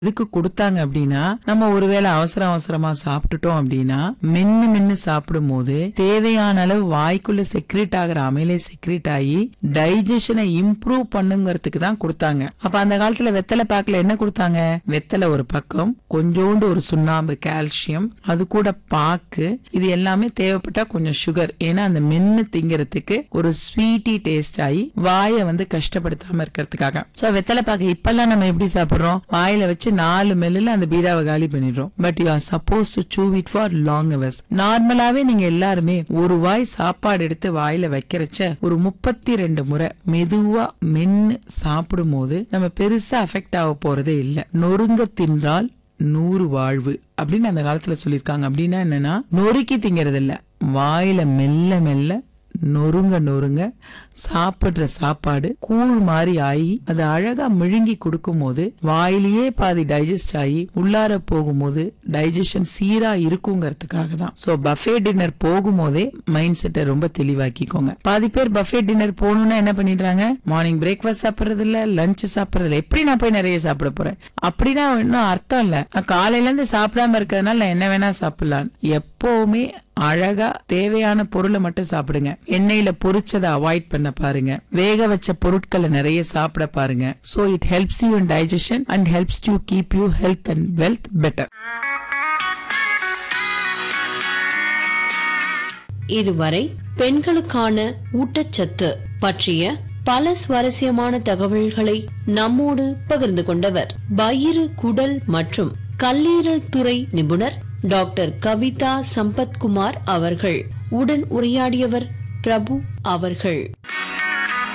எதுக்கு கொடுத்தாங்க அப்படின்னா நம்ம ஒருவேளை அவசர அவசரமா சாப்பிட்டுட்டோம் அப்படின்னா மென்னு மென்னு சாப்பிடும் போது தேவையான அளவு வாய்க்குள்ள செக்ரேட் ஆகிற அமைலே செக்ரேட் ஆகி டைஜஷனை இம்ப்ரூவ் பண்ணுங்கிறதுக்கு தான் கொடுத்தாங்க அப்ப அந்த காலத்துல வெத்தலை பாக்குல என்ன கொடுத்தாங்க வெத்தலை ஒரு பக்கம் கொஞ்சோண்டு ஒரு சுண்ணாம்பு கால்சியம் அது கூட பாக்கு இது எல்லாமே தேவைப்பட்டா கொஞ்சம் சுகர் ஏன்னா அந்த மென்னு திங்கிறதுக்கு ஒரு ஸ்வீட்டி டேஸ்ட் ஆகி வாயை வந்து கஷ்டப்படுத்தாம இருக்கிறதுக்காக சோ வெத்தலை பாக்கு இப்பெல்லாம் நம்ம எப்படி சாப்பிடுறோம் வாயில வச்சு நாலு மெல்லுல அந்த பீடாவை காலி பண்ணிடுறோம் but you are supposed to chew it for long hours நார்மலாவே நீங்க எல்லாருமே ஒரு வாய் சாப்பாடு எடுத்து வாயில வைக்கிறச்ச ஒரு முப்பத்தி ரெண்டு முறை மெதுவா மென்னு சாப்பிடும் போது நம்ம பெருசா அஃபெக்ட் ஆக போறதே இல்ல நொறுங்க தின்றால் நூறு வாழ்வு அப்படின்னு அந்த காலத்துல சொல்லியிருக்காங்க அப்படின்னா என்னன்னா நொறுக்கி திங்கிறது இல்ல வாயில மெல்ல மெல்ல நொறுங்க நொறுங்க சாப்பிடுற சாப்பாடு கூழ் மாதிரி ஆகி அது அழகா முழுங்கி கொடுக்கும் போது வாயிலேயே பாதி டைஜஸ்ட் ஆகி உள்ளார போகும்போது டைஜஷன் சீரா இருக்குங்கிறதுக்காக தான் சோ பஃபே டின்னர் போகும்போதே மைண்ட் செட்டை ரொம்ப தெளிவாக்கிக்கோங்க பாதி பேர் பஃபே டின்னர் போகணும்னா என்ன பண்ணிடுறாங்க மார்னிங் பிரேக்ஃபாஸ்ட் சாப்பிடுறது இல்ல லஞ்ச் சாப்பிடுறது இல்ல எப்படி நான் போய் நிறைய சாப்பிட போறேன் அப்படின்னா இன்னும் அர்த்தம் இல்ல நான் காலையில இருந்து சாப்பிடாம இருக்கிறதுனால நான் என்ன வேணா சாப்பிடலாம் எப்பவுமே அழகா தேவையான பொருளை மட்டும் சாப்பிடுங்க எண்ணெயில பொரிச்சதை அவாய்ட் பண்ண பாருங்க வேக வச்ச பொருட்களை நிறைய சாப்பிட பாருங்க so it helps you in digestion and helps you keep you health and wealth better இதுவரை பெண்களுக்கான ஊட்டச்சத்து பற்றிய பல சுவாரஸ்யமான தகவல்களை நம்மோடு பகிர்ந்து கொண்டவர் வயிறு குடல் மற்றும் கல்லீரல் துறை நிபுணர் டாக்டர் கவிதா சம்பத்குமார் அவர்கள் உடன் உரையாடியவர் பிரபு அவர்கள்